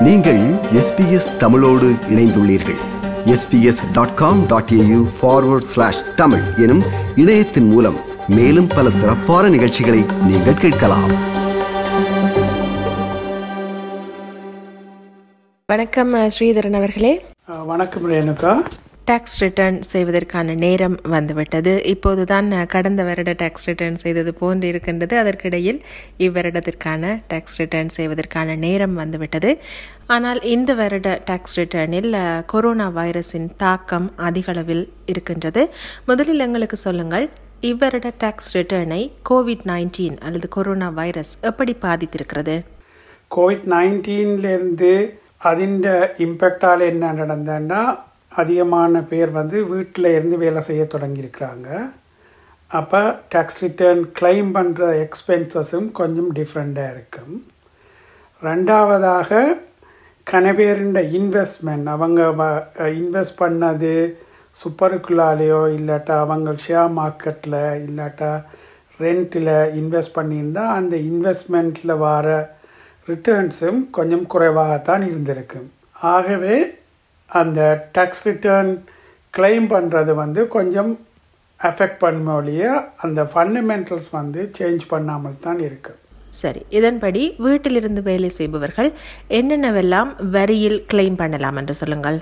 நீங்கள் எஸ்பிஎஸ் தமிழோடு இணைந்துள்ளீர்கள் SBS dot com dot AU forward slash Tamil எனும் இணையத்தின் மூலம் மேலும் பல சிறப்பான நிகழ்ச்சிகளை நீங்கள் கேட்கலாம் வணக்கம் அஹ், ஸ்ரீதரன் அவர்களே அஹ் வணக்கம் ரேணுகா டாக்ஸ் ரிட்டர்ன் செய்வதற்கான நேரம் வந்துவிட்டது இப்போதுதான் அஹ், கடந்த வருட டாக்ஸ் ரிட்டர்ன் செய்தது போன்று இருக்கின்றது அதற்கிடையில் இவ்வருடத்திற்கான டாக்ஸ் ரிட்டர்ன் செய்வதற்கான நேரம் வந்துவிட்டது ஆனால் இந்த வருட டாக்ஸ் ரிட்டர்னில் அஹ், கொரோனா வைரஸின் தாக்கம் அதிக அளவில் இருக்கின்றது முதலில் எங்களுக்கு சொல்லுங்கள் இவ்வருட டாக்ஸ் ரிட்டர்னை கோவிட் நைன்டீன் அல்லது கொரோனா வைரஸ் எப்படி பாதித்திருக்கிறது கோவிட் நைன்டீன்லேருந்து அதிண்ட இம்பேக்டால் என்ன நடந்ததுன்னா அதிகமான பேர் வந்து வீட்டில் இருந்து வேலை செய்ய தொடங்கியிருக்கிறாங்க அப்போ டேக்ஸ் ரிட்டர்ன் கிளைம் பண்ணுற எக்ஸ்பென்சஸும் கொஞ்சம் டிஃப்ரெண்ட்டாக இருக்கும் ரெண்டாவதாக கனவேருண்ட இன்வெஸ்ட்மெண்ட் அவங்க இன்வெஸ்ட் பண்ணது சூப்பருக்குள்ளாலேயோ இல்லாட்டா அவங்க ஷேர் மார்க்கெட்டில் இல்லாட்டா ரெண்ட்டில் இன்வெஸ்ட் பண்ணியிருந்தா அந்த இன்வெஸ்ட்மெண்ட்டில் வர ரிட்டர்ன்ஸும் கொஞ்சம் குறைவாகத்தான் இருந்திருக்கு ஆகவே அந்த டேக்ஸ் ரிட்டர்ன் கிளைம் பண்ணுறது வந்து கொஞ்சம் அஃபெக்ட் பண்ணொழிய அந்த ஃபண்டமெண்டல்ஸ் வந்து சேஞ்ச் பண்ணாமல் தான் இருக்குது சரி இதன்படி வீட்டிலிருந்து வேலை செய்பவர்கள் என்னென்னவெல்லாம் வரியில் கிளைம் பண்ணலாம் என்று சொல்லுங்கள்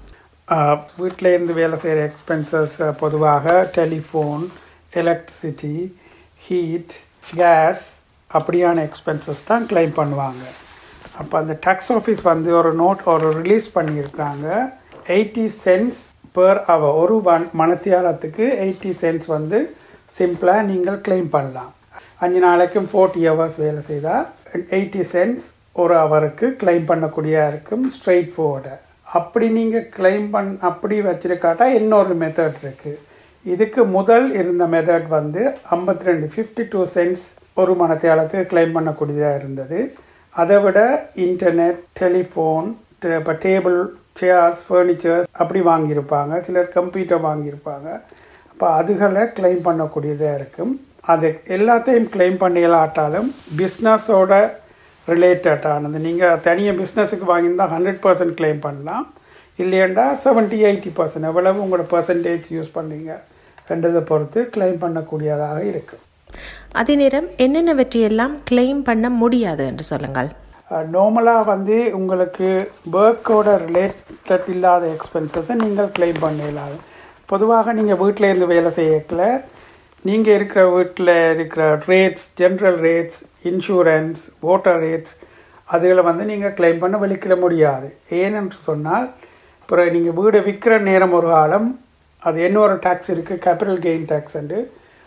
வீட்டில் இருந்து வேலை செய்கிற எக்ஸ்பென்சஸ் பொதுவாக டெலிஃபோன் எலக்ட்ரிசிட்டி ஹீட் கேஸ் அப்படியான எக்ஸ்பென்சஸ் தான் கிளைம் பண்ணுவாங்க அப்போ அந்த டேக்ஸ் ஆஃபீஸ் வந்து ஒரு நோட் ஒரு ரிலீஸ் பண்ணியிருக்காங்க எயிட்டி சென்ட்ஸ் per hour ஒரு வன் மணத்தியாலத்துக்கு எயிட்டி சென்ட்ஸ் வந்து சிம்பிளாக நீங்கள் கிளைம் பண்ணலாம் அஞ்சு நாளைக்கும் ஃபோர்ட்டி ஹவர்ஸ் வேலை செய்தால் எயிட்டி சென்ட்ஸ் ஒரு ஹவருக்கு கிளைம் பண்ணக்கூடியதாக இருக்கும் ஸ்ட்ரெயிட் forward அப்படி நீங்கள் கிளைம் பண் அப்படி வச்சிருக்காட்டா இன்னொரு மெத்தட் இருக்குது இதுக்கு முதல் இருந்த மெத்தட் வந்து ஐம்பத்தி ரெண்டு ஃபிஃப்டி டூ சென்ட்ஸ் ஒரு மணத்தியாலத்துக்கு கிளைம் பண்ணக்கூடியதாக இருந்தது அதை விட இன்டர்நெட் டெலிஃபோன் இப்போ டேபிள் சேர்ஸ் ஃபர்னிச்சர்ஸ் அப்படி வாங்கியிருப்பாங்க சிலர் கம்ப்யூட்டர் வாங்கியிருப்பாங்க அப்போ அதுகளை கிளைம் பண்ணக்கூடியதாக இருக்கும் அது எல்லாத்தையும் கிளைம் பண்ணியலாட்டாலும் பிஸ்னஸோட ரிலேட்டடானது நீங்கள் தனியாக பிஸ்னஸுக்கு வாங்கியிருந்தால் ஹண்ட்ரட் பர்சன்ட் கிளைம் பண்ணலாம் இல்லையண்டா செவன்ட்டி எயிட்டி பர்சன்ட் எவ்வளவு உங்களோட பர்சன்டேஜ் யூஸ் பண்ணீங்க ரெண்டதை பொறுத்து கிளைம் பண்ணக்கூடியதாக இருக்குது அதே நேரம் என்னென்னவற்றையெல்லாம் கிளைம் பண்ண முடியாது என்று சொல்லுங்கள் நார்மலாக வந்து உங்களுக்கு ஒர்க்கோட ரிலேட்டட் இல்லாத எக்ஸ்பென்சஸை நீங்கள் கிளைம் பண்ணிடலாம் பொதுவாக நீங்கள் வீட்டில் இருந்து வேலை செய்யக்கல நீங்கள் இருக்கிற வீட்டில் இருக்கிற rates general rates insurance other rates அதுகளை வந்து நீங்கள் கிளைம் பண்ண வெளிக்கிட முடியாது ஏனென்று சொன்னால் இப்போ நீங்கள் வீடை விற்கிற நேரம் ஒரு காலம் அது இன்னொரு டேக்ஸ் இருக்குது கேபிட்டல் கெயின் டேக்ஸ்ண்டு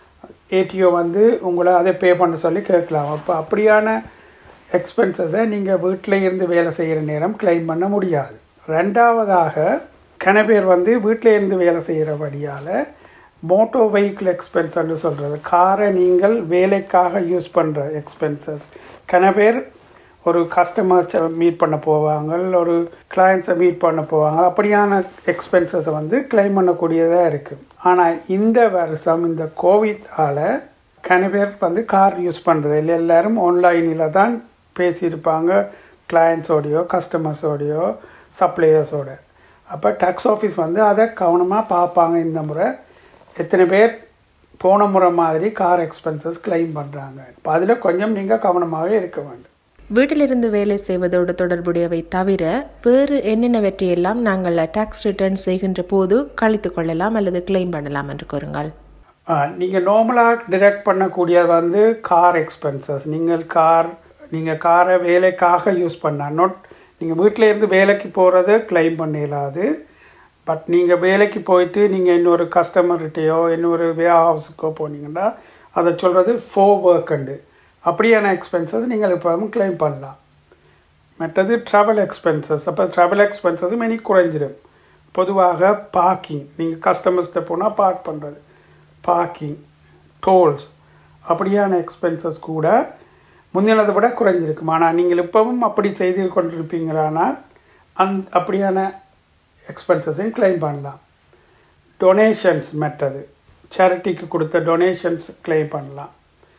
ஏடிஓ வந்து உங்களை அதை பே பண்ண சொல்லி கேட்கலாம் அப்போ அப்படியான எக்ஸ்பென்சஸை நீங்கள் வீட்டில் இருந்து வேலை செய்கிற நேரம் கிளைம் பண்ண முடியாது ரெண்டாவதாக கன பேர் வந்து வீட்டில் இருந்து வேலை செய்கிறபடியால் மோட்டோ வெஹிக்கிள் எக்ஸ்பென்ஸ்ன்னு சொல்கிறது காரை நீங்கள் வேலைக்காக யூஸ் பண்ணுற எக்ஸ்பென்சஸ் கன பேர் ஒரு கஸ்டமர்ஸை மீட் பண்ண போவாங்க ஒரு கிளைண்ட்ஸை மீட் பண்ண போவாங்க அப்படியான எக்ஸ்பென்சஸை வந்து கிளைம் பண்ணக்கூடியதாக இருக்குது ஆனால் இந்த வருஷம் இந்த கோவிட்டால் கன பேர் வந்து கார் யூஸ் பண்ணுறது இல்லை எல்லாரும் ஆன்லைனில் தான் பேசியிருப்பாங்க கிளைண்ட்ஸோடையோ கஸ்டமர்ஸோடையோ சப்ளையர்ஸோட அப்போ டேக்ஸ் ஆஃபீஸ் வந்து அதை கவனமாக பார்ப்பாங்க இந்த முறை எத்தனை பேர் போன முறை மாதிரி கார் எக்ஸ்பென்சஸ் கிளைம் பண்ணுறாங்க இப்போ அதில் கொஞ்சம் நீங்கள் கவனமாகவே இருக்க வேண்டும் வீட்டிலிருந்து வேலை செய்வதோடு தொடர்புடையவை தவிர வேறு என்னென்னவற்றையெல்லாம் நாங்கள் டாக்ஸ் ரிட்டர்ன் செய்கின்ற போது கழித்து கொள்ளலாம் அல்லது கிளைம் பண்ணலாம் என்று கூறுங்கள் நீங்கள் நார்மலாக டிரெக்ட் பண்ணக்கூடியது வந்து கார் எக்ஸ்பென்சஸ் நீங்கள் கார் நீங்கள் காரை வேலைக்காக யூஸ் பண்ண நாட் நீங்கள் வீட்டில் இருந்து வேலைக்கு போகிறது கிளைம் பண்ணிடலாது பட் நீங்கள் வேலைக்கு போயிட்டு நீங்கள் இன்னொரு கஸ்டமர்கிட்டயோ இன்னொரு வே ஹவுஸுக்கோ போனீங்கன்னா அதை சொல்கிறது ஃபோ ஒர்க்குண்டு அப்படியான எக்ஸ்பென்சஸ் நீங்கள் இப்போ கிளைம் பண்ணலாம் மற்றது ட்ராவல் எக்ஸ்பென்சஸ் அப்போ ட்ராவல் எக்ஸ்பென்சஸும் இனி குறைஞ்சிடும் பொதுவாக பார்க்கிங் நீங்கள் கஸ்டமர்ஸ்கிட்ட போனால் பார்க் பண்ணுறது பார்க்கிங் டோல்ஸ் அப்படியான எக்ஸ்பென்சஸ் கூட முந்தினதை விட குறைஞ்சிருக்கும் ஆனால் நீங்கள் இப்போவும் அப்படி செய்து கொண்டிருப்பீங்களானால் அந் அப்படியான எக்ஸ்பென்சஸையும் கிளைம் பண்ணலாம் டொனேஷன்ஸ் மெட்டது சேரிட்டிக்கு கொடுத்த டொனேஷன்ஸ் கிளைம் பண்ணலாம்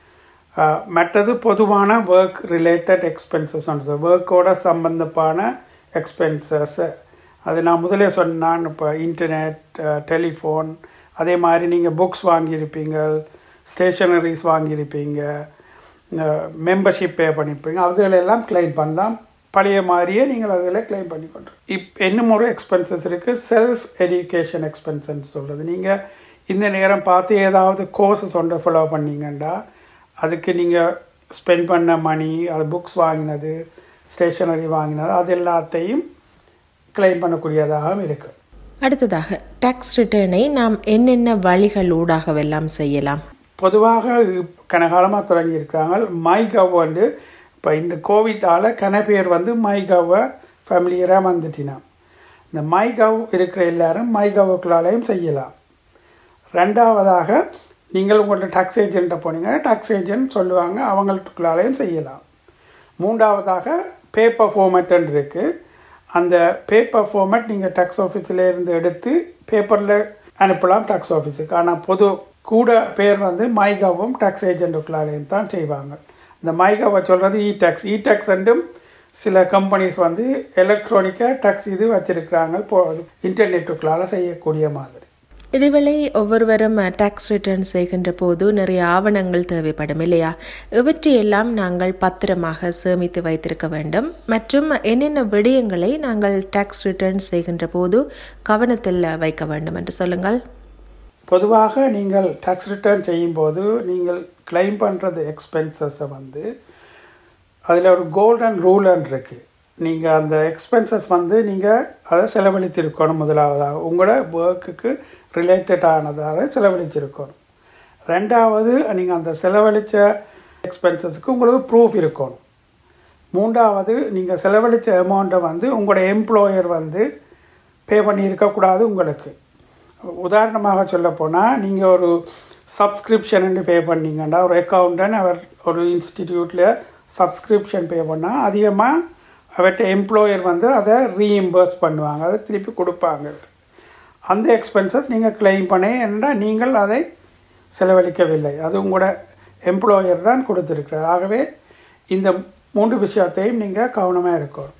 அஹ், மற்றது பொதுவான ஒர்க் ரிலேட்டட் எக்ஸ்பென்சஸ் ஒர்க்கோட சம்பந்தமான எக்ஸ்பென்சஸ் அது நான் முதலே சொன்னான் இப்போ இன்டர்நெட் டெலிஃபோன் அதே மாதிரி நீங்கள் புக்ஸ் வாங்கியிருப்பீங்க ஸ்டேஷனரிஸ் வாங்கியிருப்பீங்க மெம்பர்ஷிப் பே பண்ணியிருப்பீங்க அதுகளெல்லாம் கிளைம் பண்ணலாம் பழைய மாதிரியே நீங்கள் அதில் கிளைம் பண்ணி கொண்டு இப் இன்னும் ஒரு எக்ஸ்பென்சஸ் இருக்குது செல்ஃப் எஜுகேஷன் எக்ஸ்பென்சஸ் சொல்கிறது நீங்கள் இந்த நேரம் பார்த்து ஏதாவது கோர்சஸ் ஒன்றை ஃபாலோ பண்ணீங்கன்னா அதுக்கு நீங்கள் ஸ்பெண்ட் பண்ண மணி அது புக்ஸ் வாங்கினது ஸ்டேஷனரி வாங்கினது அது எல்லாத்தையும் கிளைம் பண்ணக்கூடியதாகவும் இருக்குது அடுத்ததாக டாக்ஸ் ரிட்டர்னை நாம் என்னென்ன வழிகள் ஊடாகவெல்லாம் செய்யலாம் பொதுவாக கனகாலமாக தொடங்கியிருக்கிறாங்க மை கவ் வந்து இப்போ இந்த கோவிட்டால் கன பேர் வந்து மை கவ்வை ஃபேமிலியராக வந்துட்டினான் இந்த மை கவ் இருக்கிற எல்லாரும் மை கவுக்குள்ளாலையும் செய்யலாம் ரெண்டாவதாக நீங்கள் உங்கள்ட்ட டாக்ஸ் ஏஜென்ட்டை போனீங்கன்னா டாக்ஸ் ஏஜென்ட் சொல்லுவாங்க அவங்களுக்குள்ளாலையும் செய்யலாம் மூன்றாவதாக பேப்பர் ஃபார்மேட்டுன்னு இருக்குது அந்த பேப்பர் ஃபார்மேட் நீங்கள் டாக்ஸ் இருந்து எடுத்து பேப்பரில் அனுப்பலாம் டாக்ஸ் ஆஃபீஸுக்கு ஆனால் பொது கூட பேர் வந்து மைகாவும் டாக்ஸ் ஏஜென்ட்டுக்குள்ளாலையும் தான் செய்வாங்க இந்த மைகாவை சொல்கிறது இ டேக்ஸ் இ டேக்ஸ் என்றும் சில கம்பெனிஸ் வந்து எலக்ட்ரானிக்காக டேக்ஸ் இது வச்சிருக்கிறாங்க இப்போ இன்டர்நெட்டுக்குள்ளால செய்யக்கூடிய மாதிரி இதுவேளை ஒவ்வொருவரும் டாக்ஸ் ரிட்டர்ன் செய்கின்ற போது நிறைய ஆவணங்கள் தேவைப்படும் இல்லையா இவற்றையெல்லாம் நாங்கள் பத்திரமாக சேமித்து வைத்திருக்க வேண்டும் மற்றும் என்னென்ன விடயங்களை நாங்கள் டாக்ஸ் ரிட்டர்ன் செய்கின்ற போது கவனத்தில் வைக்க வேண்டும் என்று சொல்லுங்கள் பொதுவாக நீங்கள் டாக்ஸ் ரிட்டர்ன் செய்யும்போது நீங்கள் கிளைம் பண்ணுறது எக்ஸ்பென்சஸை வந்து அதில் ஒரு கோல்டன் ரூல்னு இருக்குது நீங்கள் அந்த எக்ஸ்பென்சஸ் வந்து நீங்கள் அதை செலவழித்திருக்கணும் முதலாவதாக உங்களோட ஒர்க்குக்கு ரிலேட்டட் ஆனதாக செலவழிச்சிருக்கணும் ரெண்டாவது நீங்கள் அந்த செலவழித்த எக்ஸ்பென்சஸ்க்கு உங்களுக்கு ப்ரூஃப் இருக்கணும் மூன்றாவது நீங்கள் செலவழித்த அமௌண்ட்டை வந்து உங்களோட எம்ப்ளாயர் வந்து பே பண்ணியிருக்கக்கூடாது உங்களுக்கு உதாரணமாக சொல்ல போனால் நீங்கள் ஒரு சப்ஸ்கிரிப்ஷன் பே பண்ணீங்கன்னா ஒரு அக்கௌண்டன் அவர் ஒரு இன்ஸ்டிடியூட்டில் சப்ஸ்கிரிப்ஷன் பே பண்ணால் அதிகமாக அவர்கிட்ட எம்ப்ளாயர் வந்து அதை ரீஇம்பர்ஸ் பண்ணுவாங்க அதை திருப்பி கொடுப்பாங்க அந்த எக்ஸ்பென்சஸ் நீங்கள் கிளைம் பண்ண என்றால் நீங்கள் அதை செலவழிக்கவில்லை அது உங்களோட எம்ப்ளாயர் தான் கொடுத்துருக்கிறார் ஆகவே இந்த மூன்று விஷயத்தையும் நீங்கள் கவனமாக இருக்கணும்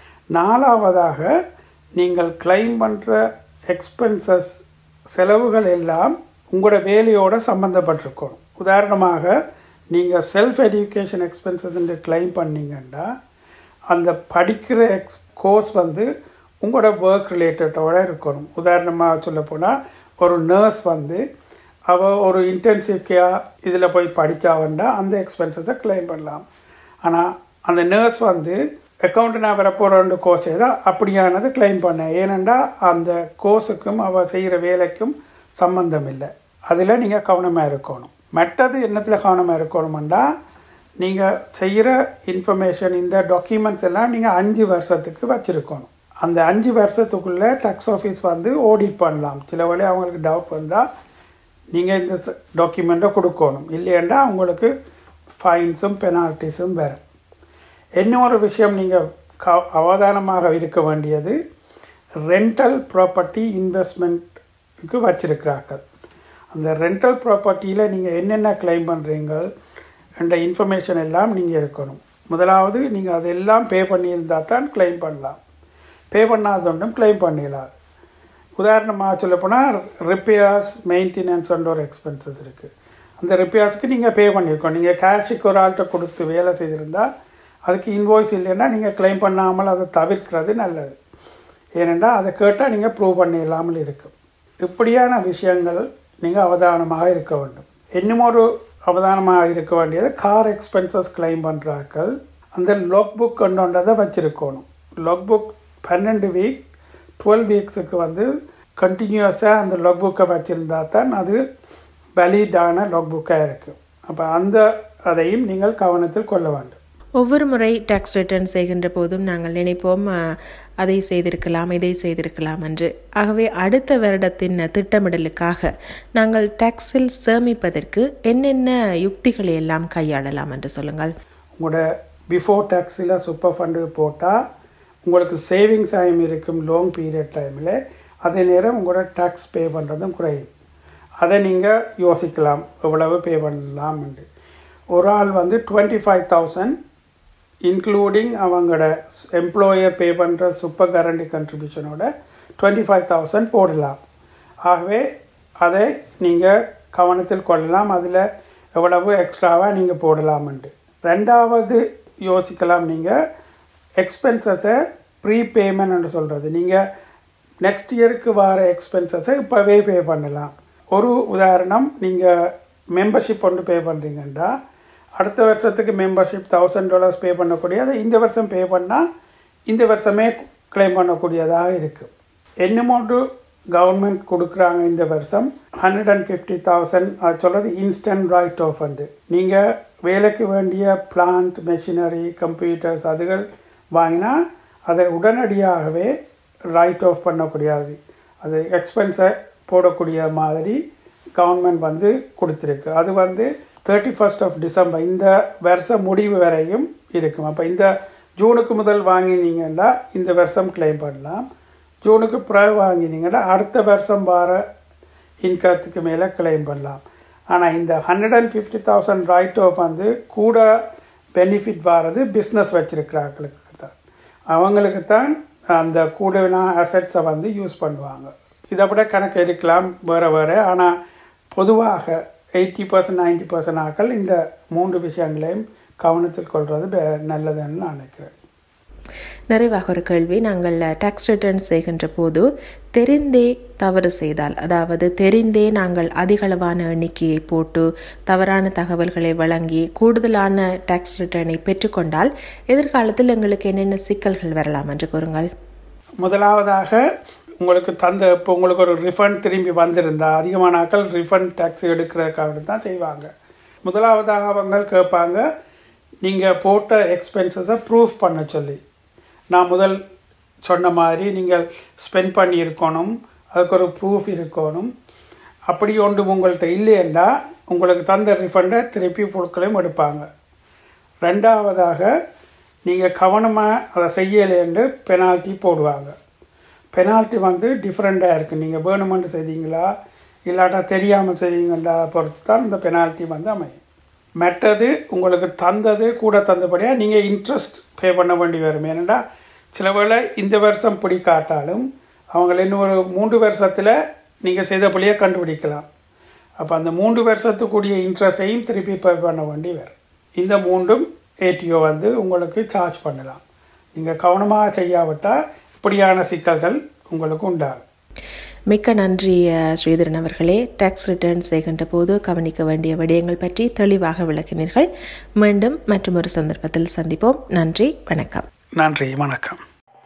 நாலாவதாக நீங்கள் கிளைம் பண்ணுற எக்ஸ்பென்சஸ் செலவுகள் எல்லாம் உங்களோட வேலையோடு சம்மந்தப்பட்டிருக்கணும் உதாரணமாக நீங்கள் செல்ஃப் எஜுகேஷன் எக்ஸ்பென்சஸ் கிளைம் பண்ணீங்கன்னா அந்த படிக்கிற எக்ஸ் கோர்ஸ் வந்து உங்களோட ஒர்க் ரிலேட்டடோட இருக்கணும் உதாரணமாக சொல்ல போனால் ஒரு நர்ஸ் வந்து அவள் ஒரு இன்டென்சிவ் கேர் இதில் போய் படித்தாவண்டா அந்த எக்ஸ்பென்சஸை கிளைம் பண்ணலாம் ஆனால் அந்த நர்ஸ் வந்து அக்கௌண்ட் நான் வரப்போகிற கோர்ஸ் ஏதோ அப்படியானது கிளைம் பண்ணேன் ஏனெண்டா அந்த கோர்ஸுக்கும் அவள் செய்கிற வேலைக்கும் சம்பந்தம் இல்லை அதில் நீங்கள் கவனமாக இருக்கணும் மற்றது என்னத்தில் கவனமாக இருக்கணுமெண்டா நீங்கள் செய்கிற இன்ஃபர்மேஷன் இந்த டாக்குமெண்ட்ஸ் எல்லாம் நீங்கள் அஞ்சு வருஷத்துக்கு வச்சுருக்கணும் அந்த அஞ்சு வருஷத்துக்குள்ளே டேக்ஸ் ஆஃபீஸ் வந்து ஆடிட் பண்ணலாம் சில வழி அவங்களுக்கு டவுட் வந்தால் நீங்கள் இந்த டாக்குமெண்ட்டை கொடுக்கணும் இல்லையண்டா உங்களுக்கு ஃபைன்ஸும் பெனால்ட்டிஸும் வேறு இன்னொரு விஷயம் நீங்கள் க அவதானமாக இருக்க வேண்டியது ரெண்டல் ப்ராப்பர்ட்டி இன்வெஸ்ட்மெண்ட்டுக்கு வச்சிருக்கிறார்கள் அந்த ரெண்டல் ப்ராப்பர்ட்டியில் நீங்கள் என்னென்ன கிளைம் பண்ணுறீங்க என்ற இன்ஃபர்மேஷன் எல்லாம் நீங்கள் இருக்கணும் முதலாவது நீங்கள் அதெல்லாம் பே பண்ணியிருந்தால் தான் கிளைம் பண்ணலாம் பே பண்ணாதொன்றும் கிளைம் பண்ணிடலாம் உதாரணமாக சொல்லப்போனால் ரிப்பேர்ஸ் மெயின்டெனன்ஸ்ன்ற ஒரு எக்ஸ்பென்சஸ் இருக்குது அந்த ரிப்பேர்ஸ்க்கு நீங்கள் பே பண்ணியிருக்கோம் நீங்கள் கேஷுக்கு ஒரு ஆள்கிட்ட கொடுத்து வேலை செய்திருந்தால் அதுக்கு இன்வாய்ஸ் இல்லைன்னா நீங்கள் கிளைம் பண்ணாமல் அதை தவிர்க்கிறது நல்லது ஏனென்றால் அதை கேட்டால் நீங்கள் ப்ரூவ் பண்ணிடலாமல் இருக்கும் இப்படியான விஷயங்கள் நீங்கள் அவதானமாக இருக்க வேண்டும் இன்னும் ஒரு அவதானமாக இருக்க வேண்டியது கார் எக்ஸ்பென்சஸ் கிளைம் பண்ணுறாக்கள் அந்த லாக் புக் கொண்டதை வச்சுருக்கணும் லாக் புக் பன்னெண்டு வீக் டுவெல் வீக்ஸுக்கு வந்து கண்டினியூஸாக அந்த லாக் புக்கை வச்சுருந்தா தான் அது வேலிடான லாக் புக்காக இருக்குது அப்போ அந்த அதையும் நீங்கள் கவனத்தில் கொள்ள வேண்டும் ஒவ்வொரு முறை டாக்ஸ் ரிட்டர்ன் செய்கின்ற போதும் நாங்கள் நினைப்போம் அதை செய்திருக்கலாம் இதை செய்திருக்கலாம் என்று ஆகவே அடுத்த வருடத்தின் திட்டமிடலுக்காக நாங்கள் டாக்ஸில் சேமிப்பதற்கு என்னென்ன யுக்திகளை எல்லாம் கையாளலாம் என்று சொல்லுங்கள் உங்களோட பிஃபோர் டேக்ஸில் சூப்பர் ஃபண்டு போட்டால் உங்களுக்கு சேவிங்ஸ் டைம் இருக்கும் லாங் பீரியட் டைமில் அதே நேரம் உங்களோட டேக்ஸ் பே பண்ணுறதும் குறையும் அதை நீங்கள் யோசிக்கலாம் எவ்வளவு பே பண்ணலாம் என்று ஒரு ஆள் வந்து டுவெண்ட்டி ஃபைவ் தௌசண்ட் இன்க்ளூடிங் அவங்களோட எம்ப்ளாயர் பே பண்ணுற சூப்பர் கரண்டி கண்ட்ரிபியூஷனோட டுவெண்ட்டி ஃபைவ் தௌசண்ட் போடலாம் ஆகவே அதை நீங்கள் கவனத்தில் கொள்ளலாம் அதில் எவ்வளவு எக்ஸ்ட்ராவாக நீங்கள் போடலாம்ண்டு ரெண்டாவது யோசிக்கலாம் நீங்கள் எக்ஸ்பென்சஸை ப்ரீபேமெண்ட் சொல்கிறது நீங்கள் நெக்ஸ்ட் இயருக்கு வர எக்ஸ்பென்சஸை இப்போவே பே பண்ணலாம் ஒரு உதாரணம் நீங்கள் மெம்பர்ஷிப் ஒன்று பே பண்ணுறீங்கன்னா அடுத்த வருஷத்துக்கு மெம்பர்ஷிப் தௌசண்ட் டாலர்ஸ் பே பண்ணக்கூடிய அதை இந்த வருஷம் பே பண்ணால் இந்த வருஷமே கிளைம் பண்ணக்கூடியதாக இருக்குது என்னமோட்டு கவர்மெண்ட் கொடுக்குறாங்க இந்த வருஷம் ஹண்ட்ரட் அண்ட் ஃபிஃப்டி தௌசண்ட் அது சொல்கிறது இன்ஸ்டன்ட் ரைட் ஆஃப் ஃபண்டு நீங்கள் வேலைக்கு வேண்டிய பிளான்ட் மெஷினரி கம்ப்யூட்டர்ஸ் அதுகள் வாங்கினா அதை உடனடியாகவே ரைட் ஆஃப் பண்ணக்கூடியது அது எக்ஸ்பென்ஸை போடக்கூடிய மாதிரி கவர்மெண்ட் வந்து கொடுத்துருக்கு அது வந்து தேர்ட்டி ஃபர்ஸ்ட் ஆஃப் டிசம்பர் இந்த வருஷ முடிவு வரையும் இருக்கும் அப்போ இந்த ஜூனுக்கு முதல் வாங்கினீங்கன்னா இந்த வருஷம் கிளைம் பண்ணலாம் ஜூனுக்கு பிறகு வாங்கினீங்கன்னா அடுத்த வருஷம் வர இன்கத்துக்கு மேலே கிளைம் பண்ணலாம் ஆனால் இந்த hundred and fifty thousand write off வந்து கூட பெனிஃபிட் வர்றது பிஸ்னஸ் வச்சிருக்கிறாங்களுக்கு தான் அவங்களுக்கு தான் அந்த கூடுதலான அசட்ஸை வந்து யூஸ் பண்ணுவாங்க இதை விட கணக்கு இருக்கலாம் வேறு வேறு ஆனால் பொதுவாக எயிட்டி பர்சன்ட் நைன்டி பர்சன்ட் ஆக்கள் இந்த மூன்று விஷயங்களையும் கவனத்தில் கொள்வது பெ- நல்லதுன்னு நான் நினைக்கிறேன் நிறைவாக ஒரு கேள்வி நாங்கள் டாக்ஸ் ரிட்டர்ன் செய்கின்ற போது தெரிந்தே தவறு செய்தால் அதாவது தெரிந்தே நாங்கள் அதிகளவான எண்ணிக்கையை போட்டு தவறான தகவல்களை வழங்கி கூடுதலான டாக்ஸ் ரிட்டர்னை பெற்றுக்கொண்டால் எதிர்காலத்தில் எங்களுக்கு என்னென்ன சிக்கல்கள் வரலாம் என்று கூறுங்கள் முதலாவதாக உங்களுக்கு தந்த இப்போ உங்களுக்கு ஒரு ரிஃபண்ட் திரும்பி வந்திருந்தா அதிகமான ஆட்கள் ரிஃபண்ட் டேக்ஸ் எடுக்கிறதுக்காக தான் செய்வாங்க முதலாவதாக அவங்க கேட்பாங்க நீங்கள் போட்ட எக்ஸ்பென்சஸை ப்ரூஃப் பண்ண சொல்லி நான் முதல் சொன்ன மாதிரி நீங்கள் ஸ்பெண்ட் பண்ணியிருக்கணும் அதுக்கு ஒரு ப்ரூஃப் இருக்கணும் அப்படி ஒன்று உங்கள்கிட்ட இல்லைன்னா உங்களுக்கு தந்த ரிஃபண்டை திருப்பி பொருட்களையும் எடுப்பாங்க ரெண்டாவதாக நீங்கள் கவனமாக அதை செய்யலைன்னு பெனால்ட்டி போடுவாங்க பெனால்ட்டி வந்து டிஃப்ரெண்ட்டாக இருக்குது நீங்கள் வேணுமென்று செய்தீங்களா இல்லாட்டா தெரியாமல் செய்தீங்களா பொறுத்து தான் இந்த பெனால்ட்டி வந்து அமையும் மெட்டது உங்களுக்கு தந்தது கூட தந்தபடியாக நீங்கள் இன்ட்ரெஸ்ட் பே பண்ண வேண்டி வரும் ஏன்னா சில வேளை இந்த வருஷம் பிடிக்காட்டாலும் அவங்கள இன்னும் ஒரு மூன்று வருஷத்தில் நீங்கள் செய்தபடியே கண்டுபிடிக்கலாம் அப்போ அந்த மூன்று வருஷத்துக்குரிய இன்ட்ரெஸ்டையும் திருப்பி பே பண்ண வேண்டி வரும் இந்த மூன்றும் ஏடிஓ வந்து உங்களுக்கு சார்ஜ் பண்ணலாம் நீங்கள் கவனமாக செய்யாவிட்டால் இப்படியான சிக்கல்கள் உங்களுக்கு உண்டாகும் மிக்க நன்றி அஹ், ஸ்ரீதரன் அவர்களே டாக்ஸ் ரிட்டர்ன் செய்கின்ற போது கவனிக்க வேண்டிய விடயங்கள் பற்றி தெளிவாக விளக்கினீர்கள் மீண்டும் மற்றொரு சந்தர்ப்பத்தில் சந்திப்போம் நன்றி வணக்கம் நன்றி வணக்கம்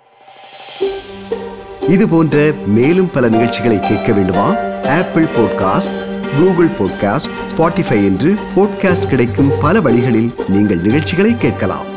இது போன்ற மேலும் பல நிகழ்ச்சிகளை கேட்க வேண்டுமா Apple podcast Google podcast Spotify என்று பாட்காஸ்ட் கிடைக்கும் பல வழிகளில் நீங்கள் நிகழ்ச்சிகளை கேட்கலாம்